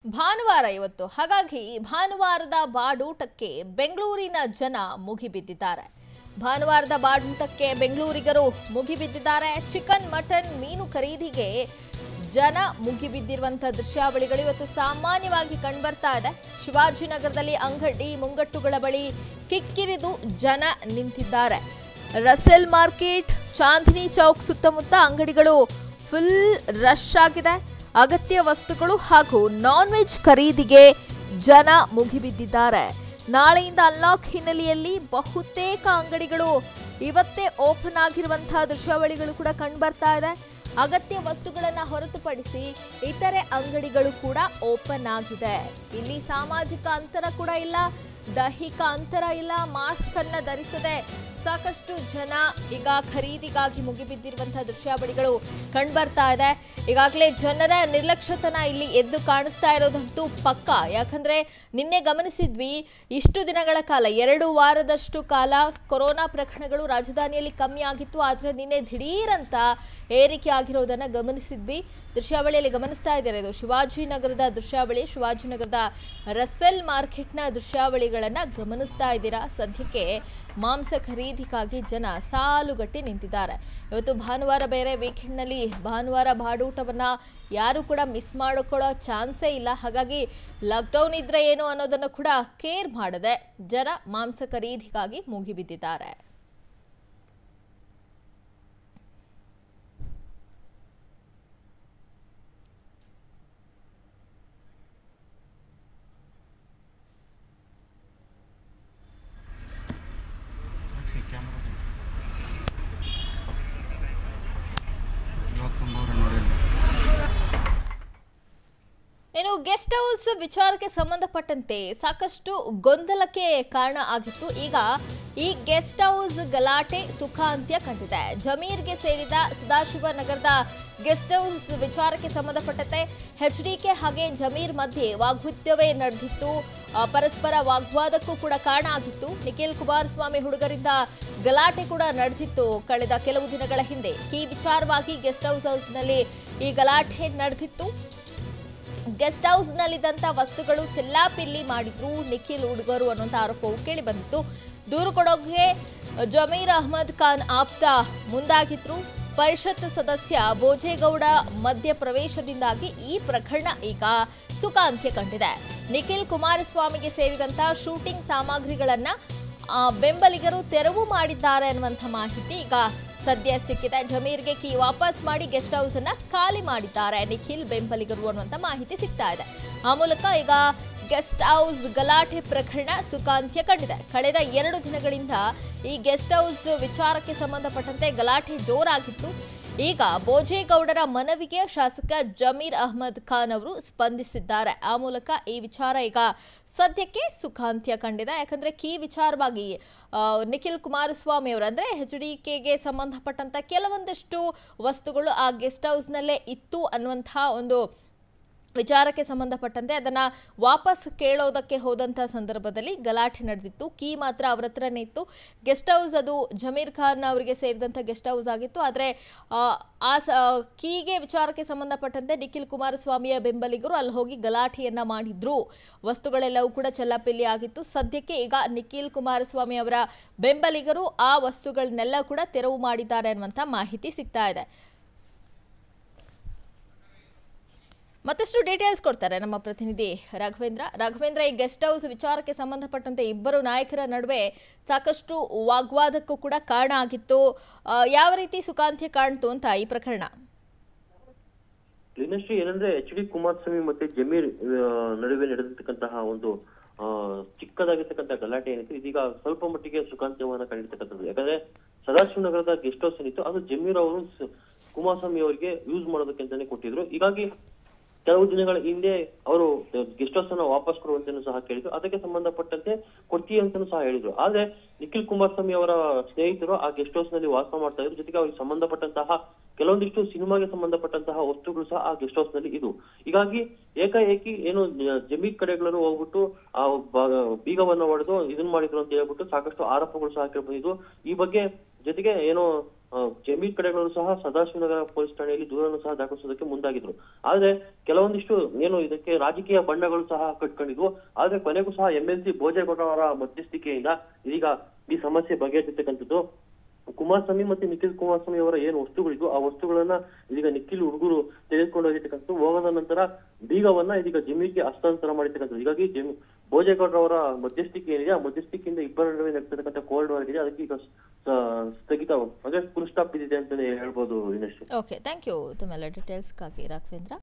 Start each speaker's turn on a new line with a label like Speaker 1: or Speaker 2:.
Speaker 1: ಭಾನುವಾರ ಇವತ್ತು ಹಾಗಾಗಿ ಭಾನುವಾರದ ಬಾಡೂಟಕ್ಕೆ ಬೆಂಗಳೂರಿನ ಜನ ಮುಗಿಬಿದ್ದಿದ್ದಾರೆ ಭಾನುವಾರದ ಬಾಡೂಟಕ್ಕೆ ಬೆಂಗಳೂರಿಗರು ಮುಗಿಬಿದ್ದಿದ್ದಾರೆ ಚಿಕನ್ ಮಟನ್ ಮೀನು ಖರೀದಿಗೆ ಜನ ಮುಗಿಬಿದ್ದಿರುವಂತಹ ದೃಶ್ಯಾವಳಿಗಳು ಇವತ್ತು ಸಾಮಾನ್ಯವಾಗಿ ಕಂಡುಬರ್ತಾ ಇದೆ ಶಿವಾಜಿನಗರದಲ್ಲಿ ಅಂಗಡಿ ಮುಂಗಟ್ಟುಗಳ ಬಳಿ ಕಿಕ್ಕಿರಿದು ಜನ ನಿಂತಿದ್ದಾರೆ ರಸೆಲ್ ಮಾರ್ಕೆಟ್ ಚಾಂದಿನಿ ಚೌಕ್ ಸುತ್ತಮುತ್ತ ಅಂಗಡಿಗಳು ಫುಲ್ ರಶ್ ಆಗಿದೆ ಅಗತ್ಯ ವಸ್ತುಗಳು ಹಾಗೂ ನಾನ್ ವೆಜ್ ಖರೀದಿಗೆ ಜನ ಮುಗಿಬಿದ್ದಿದ್ದಾರೆ ನಾಳೆಯಿಂದ ಅನ್ಲಾಕ್ ಹಿನ್ನೆಲೆಯಲ್ಲಿ ಬಹುತೇಕ ಅಂಗಡಿಗಳು ಇವತ್ತೇ ಓಪನ್ ಆಗಿರುವಂತಹ ದೃಶ್ಯಾವಳಿಗಳು ಕೂಡ ಕಂಡುಬರ್ತಾ ಇದೆ ಅಗತ್ಯ ವಸ್ತುಗಳನ್ನ ಹೊರತುಪಡಿಸಿ ಇತರೆ ಅಂಗಡಿಗಳು ಕೂಡ ಓಪನ್ ಆಗಿದೆ ಇಲ್ಲಿ ಸಾಮಾಜಿಕ ಅಂತರ ಕೂಡ ಇಲ್ಲ ದೈಹಿಕ ಅಂತರ ಇಲ್ಲ ಮಾಸ್ಕ್ ಅನ್ನ ಧರಿಸದೆ ಸಾಕಷ್ಟು ಜನ ಈಗ ಖರೀದಿಗಾಗಿ ಮುಗಿಬಿದ್ದಿರುವಂತಹ ದೃಶ್ಯಾವಳಿಗಳು ಕಂಡುಬರ್ತಾ ಇದೆ ಈಗಾಗಲೇ ಜನರ ನಿರ್ಲಕ್ಷ್ಯತನ ಇಲ್ಲಿ ಎದ್ದು ಕಾಣಿಸ್ತಾ ಇರೋದಂತೂ ಪಕ್ಕ ಯಾಕಂದ್ರೆ ನಿನ್ನೆ ಗಮನಿಸಿದ್ವಿ ಇಷ್ಟು ದಿನಗಳ ಕಾಲ ಎರಡು ವಾರದಷ್ಟು ಕಾಲ ಕೊರೋನಾ ಪ್ರಕರಣಗಳು ರಾಜಧಾನಿಯಲ್ಲಿ ಕಮ್ಮಿ ಆಗಿತ್ತು ಆದರೆ ನಿನ್ನೆ ದಿಢೀರಂತ ಏರಿಕೆ ಆಗಿರೋದನ್ನ ಗಮನಿಸಿದ್ವಿ ದೃಶ್ಯಾವಳಿಯಲ್ಲಿ ಗಮನಿಸ್ತಾ ಇದ್ದಾರೆ ಇದು ಶಿವಾಜಿನಗರದ ದೃಶ್ಯಾವಳಿ ಶಿವಾಜಿನಗರದ ರಸೆಲ್ ಮಾರ್ಕೆಟ್ನ ದೃಶ್ಯಾವಳಿಗಳನ್ನ ಗಮನಿಸ್ತಾ ಇದ್ದೀರಾ ಸದ್ಯಕ್ಕೆ ಮಾಂಸ ಖರೀದಿಗಾಗಿ ಜನ ಸಾಲುಗಟ್ಟಿ ನಿಂತಿದ್ದಾರೆ ಇವತ್ತು ಭಾನುವಾರ ಬೇರೆ ವೀಕೆಂಡ್ನಲ್ಲಿ ಭಾನುವಾರ ಬಾಡೂಟವನ್ನ ಯಾರು ಕೂಡ ಮಿಸ್ ಮಾಡಿಕೊಳ್ಳೋ ಚಾನ್ಸೇ ಇಲ್ಲ ಹಾಗಾಗಿ ಲಾಕ್ಡೌನ್ ಇದ್ರೆ ಏನು ಅನ್ನೋದನ್ನು ಕೂಡ ಕೇರ್ ಮಾಡದೆ ಜನ ಮಾಂಸ ಖರೀದಿಗಾಗಿ ಮುಗಿಬಿದ್ದಿದ್ದಾರೆ
Speaker 2: ಇವತ್ತೊಂಬೂರ ನೋಡಿಲ್ಲ
Speaker 1: ಇನ್ನು ಗೆಸ್ಟ್ ಹೌಸ್ ವಿಚಾರಕ್ಕೆ ಸಂಬಂಧಪಟ್ಟಂತೆ ಸಾಕಷ್ಟು ಗೊಂದಲಕ್ಕೆ ಕಾರಣ ಆಗಿತ್ತು ಈಗ ಈ ಗೆಸ್ಟ್ ಹೌಸ್ ಗಲಾಟೆ ಸುಖಾಂತ್ಯ ಕಂಡಿದೆ ಜಮೀರ್ಗೆ ಸೇರಿದ ಸದಾಶಿವ ನಗರದ ಗೆಸ್ಟ್ ಹೌಸ್ ವಿಚಾರಕ್ಕೆ ಸಂಬಂಧಪಟ್ಟಂತೆ ಎಚ್ ಡಿಕೆ ಹಾಗೆ ಜಮೀರ್ ಮಧ್ಯೆ ವಾಗ್ವಿದ್ಯವೇ ನಡೆದಿತ್ತು ಆ, ಪರಸ್ಪರ ವಾಗ್ವಾದಕ್ಕೂ ಕೂಡ ಕಾರಣ ಆಗಿತ್ತು ನಿಖಿಲ್ ಕುಮಾರಸ್ವಾಮಿ ಹುಡುಗರಿಂದ ಗಲಾಟೆ ಕೂಡ ನಡೆದಿತ್ತು ಕಳೆದ ಕೆಲವು ದಿನಗಳ ಹಿಂದೆ ಈ ವಿಚಾರವಾಗಿ ಗೆಸ್ಟ್ ಹೌಸ್ ಹೌಸ್ನಲ್ಲಿ ಈ ಗಲಾಟೆ ನಡೆದಿತ್ತು ಗೆಸ್ಟ್ ಹೌಸ್ನಲ್ಲಿದ್ದಂಥ ವಸ್ತುಗಳು ಚೆಲ್ಲಾಪಿಲ್ಲಿ ಮಾಡಿದ್ರು ನಿಖಿಲ್ ಹುಡುಗರು ಅನ್ನುವಂಥ ಆರೋಪವು ಕೇಳಿ ಬಂದಿತ್ತು ದೂರು ಕೊಡೋಕೆ ಜಮೀರ್ ಅಹಮದ್ ಖಾನ್ ಆಪ್ತ ಮುಂದಾಗಿದ್ರು ಪರಿಷತ್ ಸದಸ್ಯ ಭೋಜೇಗೌಡ ಮಧ್ಯ ಪ್ರವೇಶದಿಂದಾಗಿ ಈ ಪ್ರಕರಣ ಈಗ ಸುಖಾಂತ್ಯ ಕಂಡಿದೆ ನಿಖಿಲ್ ಕುಮಾರಸ್ವಾಮಿಗೆ ಸೇರಿದಂತ ಶೂಟಿಂಗ್ ಸಾಮಗ್ರಿಗಳನ್ನ ಆ, ಬೆಂಬಲಿಗರು ತೆರವು ಮಾಡಿದ್ದಾರೆ ಅನ್ನುವಂಥ ಮಾಹಿತಿ ಈಗ ಸದ್ಯ ಸಿಕ್ಕಿದೆ ಜಮೀರ್ಗೆ ಕೀ ವಾಪಸ್ ಮಾಡಿ ಗೆಸ್ಟ್ ಹೌಸ್ ಅನ್ನ ಖಾಲಿ ಮಾಡಿದ್ದಾರೆ ನಿಖಿಲ್ ಬೆಂಬಲಿಗರು ಅನ್ನುವಂಥ ಮಾಹಿತಿ ಸಿಗ್ತಾ ಇದೆ ಆ ಮೂಲಕ ಈಗ ಗೆಸ್ಟ್ ಹೌಸ್ ಗಲಾಟೆ ಪ್ರಕರಣ ಸುಖಾಂತ್ಯ ಕಂಡಿದೆ ಕಳೆದ ಎರಡು ದಿನಗಳಿಂದ ಈ ಗೆಸ್ಟ್ ಹೌಸ್ ವಿಚಾರಕ್ಕೆ ಸಂಬಂಧಪಟ್ಟಂತೆ ಗಲಾಟೆ ಜೋರಾಗಿತ್ತು ಈಗ ಭೋಜೇಗೌಡರ ಮನವಿಗೆ ಶಾಸಕ ಜಮೀರ್ ಅಹಮದ್ ಖಾನ್ ಅವರು ಸ್ಪಂದಿಸಿದ್ದಾರೆ ಆ ಮೂಲಕ ಈ ವಿಚಾರ ಈಗ ಸದ್ಯಕ್ಕೆ ಸುಖಾಂತ್ಯ ಕಂಡಿದೆ ಯಾಕಂದ್ರೆ ಕೀ ವಿಚಾರವಾಗಿ ಆ, ನಿಖಿಲ್ ಕುಮಾರಸ್ವಾಮಿ ಅವರು ಅಂದ್ರೆ ಎಚ್ ಡಿ ಕೆಗೆ ಸಂಬಂಧಪಟ್ಟಂತ ಕೆಲವೊಂದಷ್ಟು ವಸ್ತುಗಳು ಆ ಗೆಸ್ಟ್ ಹೌಸ್ನಲ್ಲೇ ಇತ್ತು ಅನ್ನುವಂತಹ ಒಂದು ವಿಚಾರಕ್ಕೆ ಸಂಬಂಧಪಟ್ಟಂತೆ ಅದನ್ನ ವಾಪಸ್ ಕೇಳೋದಕ್ಕೆ ಹೋದಂಥ ಸಂದರ್ಭದಲ್ಲಿ ಗಲಾಟೆ ನಡೆದಿತ್ತು ಕೀ ಮಾತ್ರ ಅವ್ರ ಹತ್ರನೇ ಇತ್ತು ಗೆಸ್ಟ್ ಹೌಸ್ ಅದು ಜಮೀರ್ ಖಾನ್ ಅವರಿಗೆ ಸೇರಿದಂಥ ಗೆಸ್ಟ್ ಹೌಸ್ ಆಗಿತ್ತು ಆದರೆ ಆ ಸ ಕೀಗೆ ವಿಚಾರಕ್ಕೆ ಸಂಬಂಧಪಟ್ಟಂತೆ ನಿಖಿಲ್ ಕುಮಾರಸ್ವಾಮಿಯ ಬೆಂಬಲಿಗರು ಅಲ್ಲಿ ಹೋಗಿ ಗಲಾಟೆಯನ್ನ ಮಾಡಿದ್ರು ವಸ್ತುಗಳೆಲ್ಲವೂ ಕೂಡ ಚೆಲ್ಲಾಪಿಲ್ಲಿ ಆಗಿತ್ತು ಸದ್ಯಕ್ಕೆ ಈಗ ನಿಖಿಲ್ ಕುಮಾರಸ್ವಾಮಿ ಅವರ ಬೆಂಬಲಿಗರು ಆ ವಸ್ತುಗಳನ್ನೆಲ್ಲ ಕೂಡ ತೆರವು ಮಾಡಿದ್ದಾರೆ ಅನ್ನುವಂಥ ಮಾಹಿತಿ ಸಿಗ್ತಾ ಇದೆ ಮತ್ತಷ್ಟು ಡೀಟೇಲ್ಸ್ ಕೊಡ್ತಾರೆ ನಮ್ಮ ಪ್ರತಿನಿಧಿ ರಾಘವೇಂದ್ರ ರಾಘವೇಂದ್ರ ಈ ಗೆಸ್ಟ್ ಹೌಸ್ ವಿಚಾರಕ್ಕೆ ಸಂಬಂಧಪಟ್ಟಂತೆ ಇಬ್ಬರು ನಾಯಕರ ನಡುವೆ ಸಾಕಷ್ಟು ವಾಗ್ವಾದಕ್ಕೂ ಕೂಡ ಕಾರಣ ಆಗಿತ್ತು ಆ, ಯಾವ ರೀತಿ ಸುಖಾಂತ್ಯ ಕಾಣ್ತು ಅಂತ ಈ ಪ್ರಕರಣ
Speaker 3: ಲೀನಶ್ರೀ ಏನಂದ್ರೆ ಎಚ್ ಡಿ ಕುಮಾರಸ್ವಾಮಿ ಮತ್ತೆ ಜಮೀರ್ ಆ, ನಡುವೆ ನಡೆದಿರ್ತಕ್ಕಂತಹ ಒಂದು ಆ, ಚಿಕ್ಕದಾಗಿರ್ತಕ್ಕಂಥ ಗಲಾಟೆ ಏನಿತ್ತು ಇದೀಗ ಸ್ವಲ್ಪ ಮಟ್ಟಿಗೆ ಸುಖಾಂತ್ಯವನ್ನ ಕಂಡಿರ್ತಕ್ಕಂಥದ್ದು ಯಾಕಂದ್ರೆ ಸದಾಶಿವನಗರದ ಗೆಸ್ಟ್ ಹೌಸ್ ಏನಿತ್ತು ಅದು ಜಮೀರ್ ಅವರು ಸ- ಕುಮಾರಸ್ವಾಮಿ ಅವರಿಗೆ ಯೂಸ್ ಮಾಡೋದಕ್ಕೆ ಅಂತಾನೆ ಕೊಟ್ಟಿದ್ರು ಹೀಗಾಗಿ ಕೆಲವು ದಿನಗಳ ಹಿಂದೆ ಅವರು ಗೆಸ್ಟ್ ಹೌಸ್ ಅನ್ನ ವಾಪಸ್ ಕೊಡುವಂತೆನೂ ಸಹ ಕೇಳಿದ್ರು ಅದಕ್ಕೆ ಸಂಬಂಧಪಟ್ಟಂತೆ ಕೊಡ್ತೀವಿ ಅಂತಾನೂ ಸಹ ಹೇಳಿದ್ರು ಆದ್ರೆ ನಿಖಿಲ್ ಕುಮಾರಸ್ವಾಮಿ ಅವರ ಸ್ನೇಹಿತರು ಆ ಗೆಸ್ಟ್ ಹೌಸ್ ನಲ್ಲಿ ವಾಸ ಮಾಡ್ತಾ ಇದ್ರು ಜೊತೆಗೆ ಅವ್ರಿಗೆ ಸಂಬಂಧಪಟ್ಟಂತಹ ಕೆಲವೊಂದಿಷ್ಟು ಸಿನಿಮಾಗೆ ಸಂಬಂಧಪಟ್ಟಂತಹ ವಸ್ತುಗಳು ಸಹ ಆ ಗೆಸ್ಟ್ ಹೌಸ್ ನಲ್ಲಿ ಇದು ಹೀಗಾಗಿ ಏಕಾಏಕಿ ಏನು ಜಮೀರ್ ಕಡೆಗಳು ಹೋಗ್ಬಿಟ್ಟು ಆ ಬ- ಬೀಗವನ್ನ ಹೊಡೆದು ಇದನ್ನ ಮಾಡಿದ್ರು ಅಂತ ಹೇಳ್ಬಿಟ್ಟು ಸಾಕಷ್ಟು ಆರೋಪಗಳು ಸಹ ಕೇಳಿ ಬಂದಿದ್ದು ಈ ಬಗ್ಗೆ ಜೊತೆಗೆ ಏನು ಆ, ಜಮೀರ್ ಕಡೆಗಳು ಸಹ ಸದಾಶಿವನಗರ ಪೊಲೀಸ್ ಠಾಣೆಯಲ್ಲಿ ದೂರನ್ನು ಸಹ ದಾಖಲಿಸೋದಕ್ಕೆ ಮುಂದಾಗಿದ್ರು ಆದ್ರೆ ಕೆಲವೊಂದಿಷ್ಟು ಏನು ಇದಕ್ಕೆ ರಾಜಕೀಯ ಬಣ್ಣಗಳು ಸಹ ಕಟ್ಕೊಂಡಿದ್ವು ಆದ್ರೆ ಕೊನೆಗೂ ಸಹ ಎಂ ಎಲ್ ಸಿ ಭೋಜೇಗೌಡ ಅವರ ಮಧ್ಯಸ್ಥಿಕೆಯಿಂದ ಇದೀಗ ಈ ಸಮಸ್ಯೆ ಬಗೆಹರಿಸಿರ್ತಕ್ಕಂಥದ್ದು ಕುಮಾರಸ್ವಾಮಿ ಮತ್ತೆ ನಿಖಿಲ್ ಕುಮಾರಸ್ವಾಮಿ ಅವರ ಏನು ವಸ್ತುಗಳಿದ್ವು ಆ ವಸ್ತುಗಳನ್ನ ಇದೀಗ ನಿಖಿಲ್ ಹುಡುಗರು ತೆಗೆದುಕೊಂಡು ಹೋಗಿರ್ತಕ್ಕಂಥದ್ದು ಹೋಗೋದ ನಂತರ ಬೀಗವನ್ನ ಇದೀಗ ಜಮೀರ್ಗೆ ಹಸ್ತಾಂತರ ಮಾಡಿರ್ತಕ್ಕಂಥದ್ದು ಹೀಗಾಗಿ ಜಮೀರ್ ಭೋಜೇಗೌಡ ಅವರ ಮಧ್ಯಸ್ಥಿಕೆ ಏನಿದೆ ಆ ಮಧ್ಯಸ್ಥಿಕೆಯಿಂದ ಇಬ್ಬರ ನಡುವೆ ನಡೆಸಿರ್ತಕ್ಕಂಥ ಕೋಲ್ಡ್ ವಾರ್ ಇದೆ ಅದಕ್ಕೆ ಈಗ ಸ- ಸ್ಥಗಿತ ಅಂದ್ರೆ ಫುಲ್ ಸ್ಟಾಪ್ ಬಿದ್ದಿದೆ ಅಂತಾನೆ ಹೇಳ್ಬೋದು ಇನ್ನಷ್ಟು
Speaker 1: ಓಕೆ ಥ್ಯಾಂಕ್ ಯು ತಮ್ಮೆಲ್ಲ ಡೀಟೇಲ್ಸ್ಗಾಗಿ ರಾಘವೇಂದ್ರ